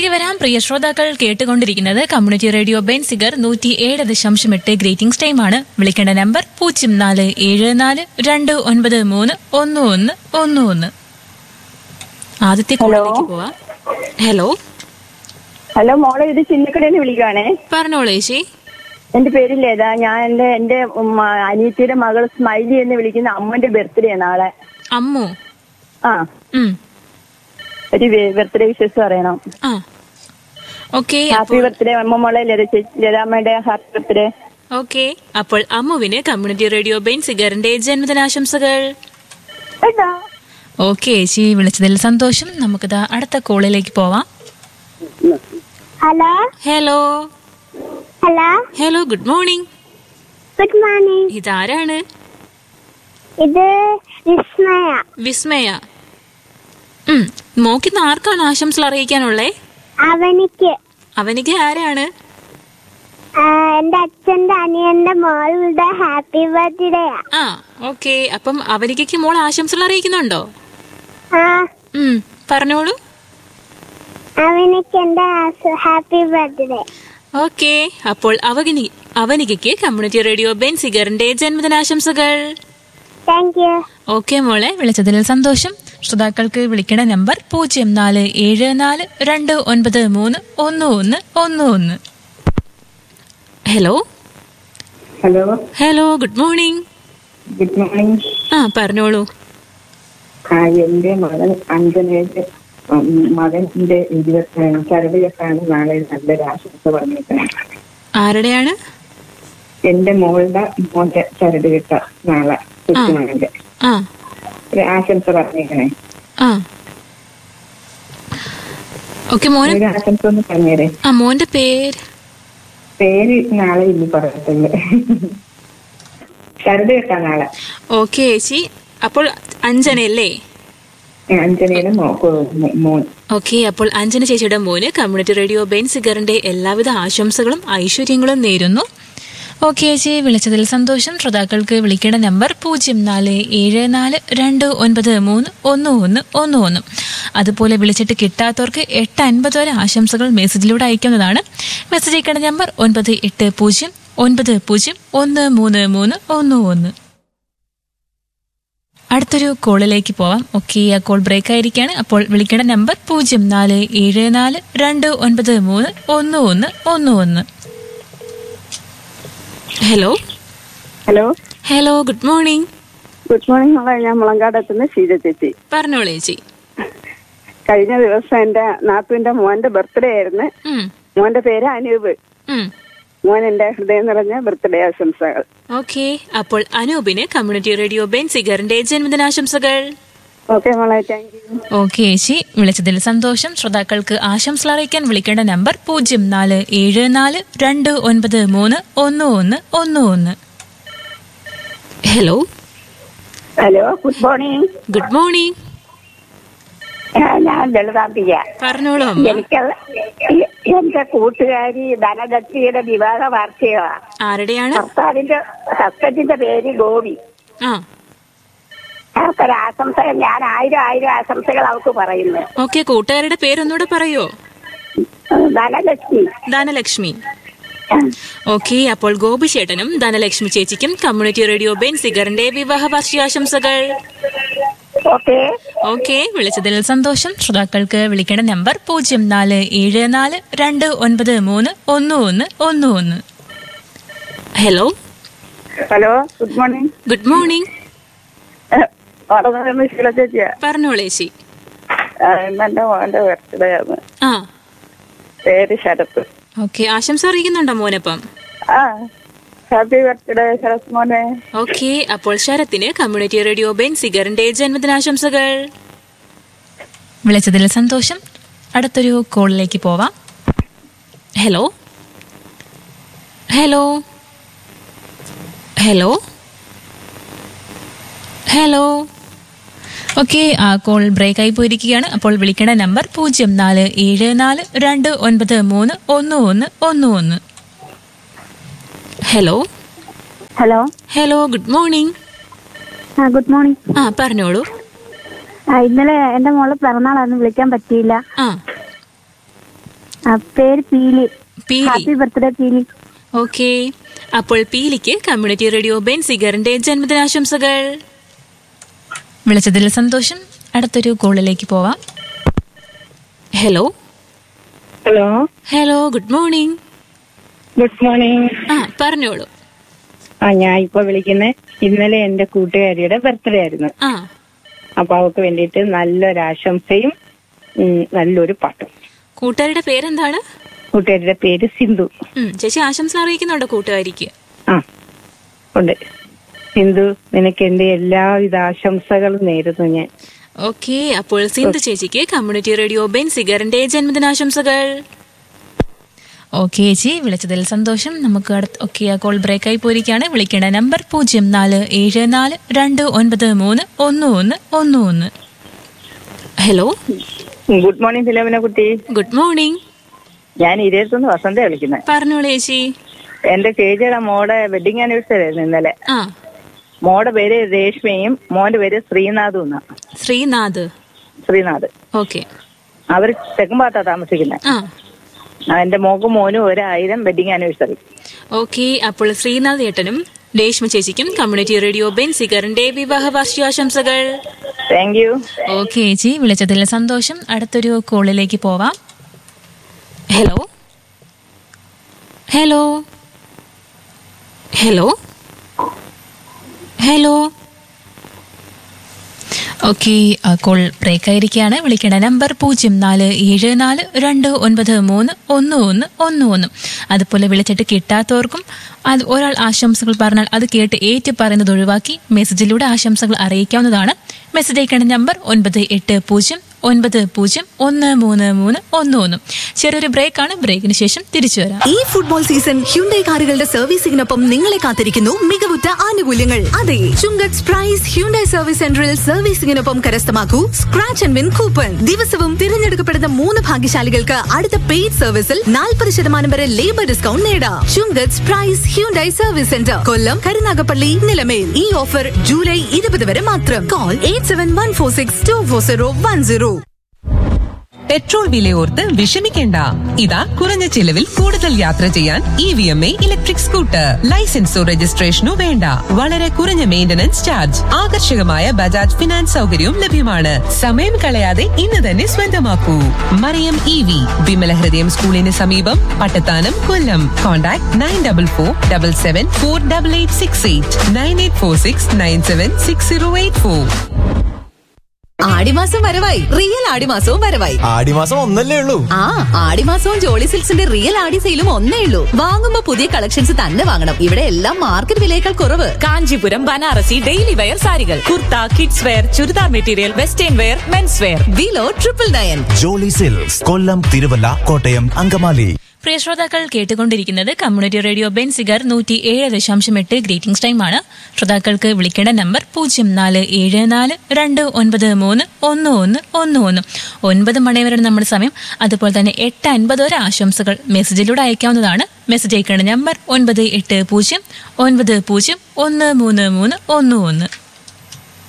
തിരികെ വരാം പ്രിയ ശ്രോതാക്കൾ കേട്ടുകൊണ്ടിരിക്കുന്നത് കമ്മ്യൂണിറ്റി റേഡിയോ ബെൻസിഗർ നൂറ്റി ഏഴ് ദശാംശം എട്ട് ഗ്രീറ്റിംഗ്സ് ടൈമാണ് വിളിക്കേണ്ട നമ്പർ പൂജ്യം നാല് ഏഴ് നാല് രണ്ട് ഒൻപത് മൂന്ന് ഒന്ന് ഒന്ന് ഒന്ന് ഒന്ന് ആദ്യത്തെ കോളിലേക്ക് പോവാം ഹലോ ഹലോ മോളെ ഇത് ചിന്നക്കടയിൽ വിളിക്കുവാണേ പറഞ്ഞോളൂ ചേച്ചി എന്റെ പേര് ലത ഞാൻ എന്റെ എന്റെ ഉം, അനിയത്തിയുടെ മകൾ സ്മൈലി എന്ന് വിളിക്കുന്ന അമ്മന്റെ ബർത്ത്ഡേ നാളെ അമ്മു ആ ഉം ഒരു ബർത്ത്ഡേ വിശേഷം പറയണം ആ ഓക്കെ ഹാപ്പി ബർത്ത്ഡേ അമ്മ മോളെ ലത ചേച്ചി ലതാമ്മയുടെ ഹാപ്പി ബർത്ത്ഡേ ഓക്കെ അപ്പോൾ അമ്മുവിന് കമ്മ്യൂണിറ്റി റേഡിയോ ബെൻസിഗറിന്റെ ജന്മദിനാശംസകൾ ഓക്കെ ചേച്ചി വിളിച്ചതിൽ സന്തോഷം നമുക്കിതാ അടുത്ത കോളിലേക്ക് പോവാം hello hello hello hello good morning good morning ഇതാരാണ് ഇത് വിസ്മയ വിസ്മയ ഉം മോക്കിന്ന് ആർക്കാണ് ആശംസകൾ അറിയിക്കാനുള്ളേ അവനിക്ക് അവനിക്ക് ആരാണ് ആ, എന്റെ അച്ഛന്റെ അനിയന്റെ മോളുടെ ഹാപ്പി ബർത്ത്ഡേ ആ ഓക്കെ അപ്പം അവനിക്ക് മോൾ ആശംസകൾ അറിയിക്കുന്നുണ്ടോ ആ ഉം പറഞ്ഞോളൂ അവനിക്ക് എന്റെ ഹാപ്പി ബർത്ത്ഡേ ഓക്കെ അപ്പോൾ അവനിക്ക് അവനിക്ക് കമ്മ്യൂണിറ്റി റേഡിയോ ബെൻസിഗറിന്റെ ജന്മദിനാശംസകൾ താങ്ക് യു ഓക്കെ മോളെ വിളിച്ചതിൽ സന്തോഷം ശ്രോതാക്കൾക്ക് വിളിക്കേണ്ട നമ്പർ പൂജ്യം നാല് ഏഴ് നാല് രണ്ട് ഒൻപത് മൂന്ന് ഒന്ന് ഒന്ന് ഒന്ന് ഒന്ന് hello hello hello good morning good morning ആ പറഞ്ഞോളൂ ആ എന്റെ മകൻ അഞ്ജനയുടെ ഉം, മകന്റെ ഇരുപത്തി ചരടുകെട്ടാണ് നാളെ നല്ലൊരു ആശംസ പറഞ്ഞേക്കണേ ആരുടെയാണ് എന്റെ മോളുടെ മോന്റെ ചരടുകെട്ട നാളെ കൊച്ചുമകന്റെ ആ ഒരു ആശംസ പറഞ്ഞേക്കണേ ആ ഓക്കെ മോന് ഒരു ആശംസ ഒന്ന് പറഞ്ഞേരെ ആ മോന്റെ പേര് പേര് നാളെ ഇനി പറയത്തുള്ളു ചരട് കെട്ടാ നാളെ ഓക്കെ ചേച്ചി അപ്പോൾ അഞ്ജനയല്ലേ അഞ്ജനയുടെ മോ- മോ- മോൻ ഓക്കെ അപ്പോൾ അഞ്ജന ചേച്ചിയുടെ മോന് കമ്മ്യൂണിറ്റി റേഡിയോ ബെൻസിഗറിന്റെ എല്ലാവിധ ആശംസകളും ഐശ്വര്യങ്ങളും നേരുന്നു ഓക്കെ ചേച്ചി വിളിച്ചതിൽ സന്തോഷം ശ്രോതാക്കൾക്ക് വിളിക്കേണ്ട നമ്പർ പൂജ്യം നാല് ഏഴ് നാല് രണ്ട് ഒൻപത് മൂന്ന് ഒന്ന് ഒന്ന് ഒന്ന് ഒന്ന് അതുപോലെ വിളിച്ചിട്ട് കിട്ടാത്തവർക്ക് എട്ട് അൻപത് വരെ ആശംസകൾ മെസ്സേജിലൂടെ അയക്കുന്നതാണ് മെസ്സേജ് അയക്കേണ്ട നമ്പർ ഒൻപത് എട്ട് പൂജ്യം ഒൻപത് പൂജ്യം ഒന്ന് മൂന്ന് മൂന്ന് ഒന്ന് ഒന്ന് അടുത്തൊരു കോളിലേക്ക് പോവാം ഓക്കെ ആ കോൾ ബ്രേക്ക് ആയിരിക്കാണ് അപ്പോൾ വിളിക്കേണ്ട നമ്പർ പൂജ്യം നാല് ഏഴ് നാല് രണ്ട് ഒൻപത് മൂന്ന് ഒന്ന് ഒന്ന് ഒന്ന് ഒന്ന് hello hello hello good morning good morning മോളെ ഞാൻ മുളങ്കാടെത്തുന്ന ശീല ചേച്ചി പറഞ്ഞോളൂ ചേച്ചി കഴിഞ്ഞ ദിവസം എന്റെ നാത്തുവിന്റെ മോന്റെ ബർത്ത്ഡേ ആയിരുന്നു ഉം, മോന്റെ പേര് അനൂപ് ഉം. മോൻ എന്റെ ഹൃദയം നിറഞ്ഞ ബർത്ത്ഡേ ആശംസകൾ ഓക്കെ അപ്പോൾ അനൂപിന് കമ്മ്യൂണിറ്റി റേഡിയോ ബെൻസിഗറിന്റെ ജന്മദിനാശംസകൾ ഓക്കെ മോളെ താങ്ക് യു ഓക്കെ ചേച്ചി വിളിച്ചതിൽ സന്തോഷം ശ്രോതാക്കൾക്ക് ആശംസകൾ അറിയിക്കാൻ വിളിക്കേണ്ട നമ്പർ പൂജ്യം നാല് ഏഴ് നാല് രണ്ട് ഒൻപത് മൂന്ന് ഒന്ന് ഒന്ന് ഒന്ന് ഒന്ന് hello hello good morning good morning ഞാൻ ലളിതാംബിക പറഞ്ഞോളൂ അമ്മ എനിക്ക് എന്റെ കൂട്ടുകാരി ധനദത്തിയുടെ വിവാഹ വാർഷികമാണ് ആരുടെയാണ് ഭർത്താവിന്റെ ഹസ്ബൻഡിന്റെ പേര് ഗോപി ആ അവൾക്കൊരു ആശംസകൾ ഞാൻ ആയിരം ആയിരം ആശംസകൾ അവൾക്ക് പറയുന്നു ഓക്കെ കൂട്ടുകാരുടെ പേരൊന്നുകൂടെ പറയോ ധനലക്ഷ്മി ധനലക്ഷ്മി ഓക്കെ അപ്പോൾ ഗോപി ചേട്ടനും ധനലക്ഷ്മി ചേച്ചിക്കും കമ്മ്യൂണിറ്റി റേഡിയോ ബെൻസിഗറിന്റെ വിവാഹ വാർഷികാശംസകൾ ഓക്കെ ഓക്കെ വിളിച്ചതിൽ സന്തോഷം ശ്രോതാക്കൾക്ക് വിളിക്കേണ്ട നമ്പർ പൂജ്യം നാല് ഏഴ് നാല് രണ്ട് ഒൻപത് മൂന്ന് ഒന്ന് ഒന്ന് ഒന്ന് ഒന്ന് hello hello good morning good morning പറഞ്ഞത് ശീല ചേച്ചിയാ പറഞ്ഞോളൂ ചേച്ചി ഇന്നെന്റെ മോന്റെ ബർത്ത്ഡേ ആണ് ആ പേര് ശരത്ത് ഓക്കെ ആശംസ അറിയിക്കുന്നുണ്ടോ മോനപ്പം ആ ഹാപ്പി ബർത്ത്ഡേ ശരത് മോനെ ഓക്കെ അപ്പോൾ ശരത്തിന് കമ്മ്യൂണിറ്റി റേഡിയോ ബെൻസിഗറിന്റെ ജന്മദിനാശംസകൾ വിളിച്ചതിൽ സന്തോഷം അടുത്തൊരു കോളിലേക്ക് പോവാം hello hello hello hello okay ആ കോൾ ബ്രേക്ക് ആയി പോയിരിക്കുകയാണ് അപ്പോൾ വിളിക്കേണ്ട നമ്പർ പൂജ്യം നാല് ഏഴ് നാല് രണ്ട് ഒൻപത് മൂന്ന് ഒന്ന് ഒന്ന് ഒന്ന് ഒന്ന് hello hello hello good morning ആ ഗുഡ് മോർണിംഗ് ആ പറഞ്ഞോളൂ ആ ഇന്നലെ എന്റെ മോളെ പിറന്നാളായിരുന്നു വിളിക്കാൻ പറ്റിയില്ല ആ ആ, പേര് പീലി പീലി ഹാപ്പി ബർത്ത്ഡേ പീലി ഓക്കെ അപ്പോൾ പീലിക്ക് കമ്മ്യൂണിറ്റി റേഡിയോ ബെൻസിഗറിന്റെ ജന്മദിനാശംസകൾ വിളിച്ചതിൽ സന്തോഷം അടുത്തൊരു കോളിലേക്ക് പോവാം hello hello hello good morning good morning ആ പറഞ്ഞോളൂ ആ ഞാൻ ഇപ്പൊ വിളിക്കുന്നത് ഇന്നലെ എന്റെ കൂട്ടുകാരിയുടെ ബർത്ത്ഡേ ആയിരുന്നു ആ അപ്പൊ അവൾക്ക് വേണ്ടിയിട്ട് നല്ലൊരു ആശംസയും ഉം, നല്ലൊരു പാട്ടും കൂട്ടുകാരുടെ പേരെന്താണ് കൂട്ടുകാരിയുടെ പേര് സിന്ധു ഉം, ചേച്ചി ആശംസ അറിയിക്കുന്നുണ്ടോ കൂട്ടുകാരിക്ക് ആ ഉണ്ട് സിന്ധു നിനക്ക് എന്റെ എല്ലാവിധ ആശംസകളും നേരുന്നു ഞാൻ ഓക്കെ അപ്പോൾ സിന്ധു ചേച്ചിക്ക് കമ്മ്യൂണിറ്റി റേഡിയോ ബെൻസിഗറിന്റെ ജന്മദിനാശംസകൾ ഓക്കെ ചേച്ചി വിളിച്ചതിൽ സന്തോഷം നമുക്ക് അടുത്ത് ഓക്കെ ആ കോൾ ബ്രേക്ക് ആയി പോയിരിക്കുകയാണ് വിളിക്കേണ്ട നമ്പർ പൂജ്യം നാല് ഏഴ് നാല് രണ്ട് ഒൻപത് മൂന്ന് ഒന്ന് ഒന്ന് ഒന്ന് ഒന്ന് ഹലോ ഗുഡ് മോർണിംഗ് ഫിലോമിന കുട്ടി ഗുഡ് മോർണിംഗ് ഞാൻ ഇരുപത്തൊന്ന് വസന്ത വിളിക്കുന്നത് പറഞ്ഞോളൂ ചേച്ചി എന്റെ ചേച്ചിയുടെ മോടെ വെഡിങ് ആനിവേഴ്സറി ആയിരുന്നു ഇന്നലെ ആ മോടെ പേര് രേഷ്മയും മോന്റെ പേര് ശ്രീനാഥും എന്നാ ശ്രീനാഥ് ശ്രീനാഥ് ഓക്കെ അവർ തെക്കുംഭാഗത്താ താമസിക്കുന്നത് ആ എന്റെ മോക്കും മോനും ഒരായിരം വെഡിങ് ആനിവേഴ്സറി ഓക്കെ അപ്പോൾ ശ്രീനാഥ് ഏട്ടനും രേഷ്മ ചേച്ചിക്കും കമ്മ്യൂണിറ്റി റേഡിയോ ബെൻസിഗറിന്റെ വിവാഹ വാർഷികാശംസകൾ താങ്ക് യു ഓക്കെ ചേച്ചി വിളിച്ചതിൽ സന്തോഷം അടുത്തൊരു കോളിലേക്ക് പോവാം hello hello hello hello okay call break ആയിരിക്കുകയാണ് വിളിക്കേണ്ട നമ്പർ പൂജ്യം നാല് ഏഴ് നാല് രണ്ട് ഒൻപത് മൂന്ന് ഒന്ന് ഒന്ന് ഒന്ന് ഒന്ന് അതുപോലെ വിളിച്ചിട്ട് കിട്ടാത്തവർക്കും അത് ഒരാൾ ആശംസകൾ പറഞ്ഞാൽ അത് കേട്ട് ഏറ്റു പറയുന്നത് ഒഴിവാക്കി മെസ്സേജിലൂടെ ആശംസകൾ അറിയിക്കാവുന്നതാണ് മെസ്സേജ് അയക്കേണ്ട നമ്പർ ഒൻപത് എട്ട് പൂജ്യം ഒൻപത് പൂജ്യം ഒന്ന് മൂന്ന് മൂന്ന് ഒന്ന് ഒന്ന് ചെറിയൊരു ബ്രേക്കാണ് ബ്രേക്കിന് ശേഷം തിരിച്ചു വരാം ഈ ഫുട്ബോൾ സീസൺ ഹ്യുണ്ടൈ കാറുകളുടെ സർവീസിംഗിനൊപ്പം നിങ്ങളെ കാത്തിരിക്കുന്നു മികവുറ്റ ആനുകൂല്യങ്ങൾ അതെ ചുങ്കത്ത് പ്രൈസ് ഹ്യുണ്ടൈ സർവീസ് സെന്ററിൽ സർവീസിംഗിനൊപ്പം കരസ്ഥമാക്കൂ സ്ക്രാച്ച് ആൻഡ് വിൻ കൂപ്പൺ ദിവസവും തിരഞ്ഞെടുക്കപ്പെടുന്ന മൂന്ന് ഭാഗ്യശാലികൾക്ക് അടുത്ത പെയ്ഡ് സർവീസിൽ നാൽപ്പത് ശതമാനം വരെ ലേബർ ഡിസ്കൗണ്ട് നേടാം Chungath Price Hyundai service centre Kollam Karunagappally Nilamel ഈ ഓഫർ ജൂലൈ ഇരുപത് വരെ മാത്രം call eight seven one four six two four zero one zero petrol വിലയോർത്ത് വിഷമിക്കേണ്ട ഇതാ കുറഞ്ഞ ചിലവിൽ കൂടുതൽ യാത്ര ചെയ്യാൻ E V M A electric scooter ലൈസൻസോ രജിസ്ട്രേഷനോ വേണ്ട വളരെ കുറഞ്ഞ മെയിന്റനൻസ് ചാർജ് ആകർഷകമായ ബജാജ് ഫിനാൻസ് സൗകര്യവും ലഭ്യമാണ് സമയം കളയാതെ ഇന്ന് തന്നെ സ്വന്തമാക്കൂ മറിയം ഇ വി വിമല ഹൃദയം സ്കൂളിന് സമീപം Pattathanam Kollam contact nine double four double seven four double eight six eight nine eight four six nine seven six zero eight four ആടിമാസം വരവായി റിയൽ ആടിമാസവും വരവായി ആടിമാസം ഒന്നല്ലേ ഉള്ളൂ ആ ആടിമാസവും ജോളി സിൽക്സിന്റെ റിയൽ ആടി സെയിലും ഒന്നേ ഉള്ളൂ വാങ്ങുമ്പോ പുതിയ കളക്ഷൻസ് തന്നെ വാങ്ങണം ഇവിടെ എല്ലാം മാർക്കറ്റ് വിലയേക്കാൾ കുറവ് കാഞ്ചീപുരം ബനാറസി ഡെയിലി വെയർ സാരികൾ kurta kids wear churidar material western wear mens wear below triple nine Jolly Silks Kollam Thiruvalla Kottayam Angamaly പ്രിയ ശ്രോതാക്കൾ കേട്ടുകൊണ്ടിരിക്കുന്നത് കമ്മ്യൂണിറ്റി റേഡിയോ ബെൻസിഗർ നൂറ്റി ഏഴ് ദശാംശം എട്ട് ഗ്രീറ്റിംഗ്സ് ടൈമാണ് ശ്രോതാക്കൾക്ക് വിളിക്കേണ്ട നമ്പർ പൂജ്യം നാല് ഏഴ് നാല് രണ്ട് ഒൻപത് മൂന്ന് ഒന്ന് ഒന്ന് ഒന്ന് ഒന്ന് ഒൻപത് മണി വരെ നമ്മുടെ സമയം അതുപോലെ തന്നെ എട്ട് അൻപത് വരെ ആശംസകൾ മെസ്സേജിലൂടെ അയക്കാവുന്നതാണ് മെസ്സേജ് അയക്കേണ്ട നമ്പർ ഒൻപത് എട്ട് പൂജ്യം ഒൻപത് പൂജ്യം ഒന്ന് മൂന്ന് മൂന്ന് ഒന്ന് ഒന്ന്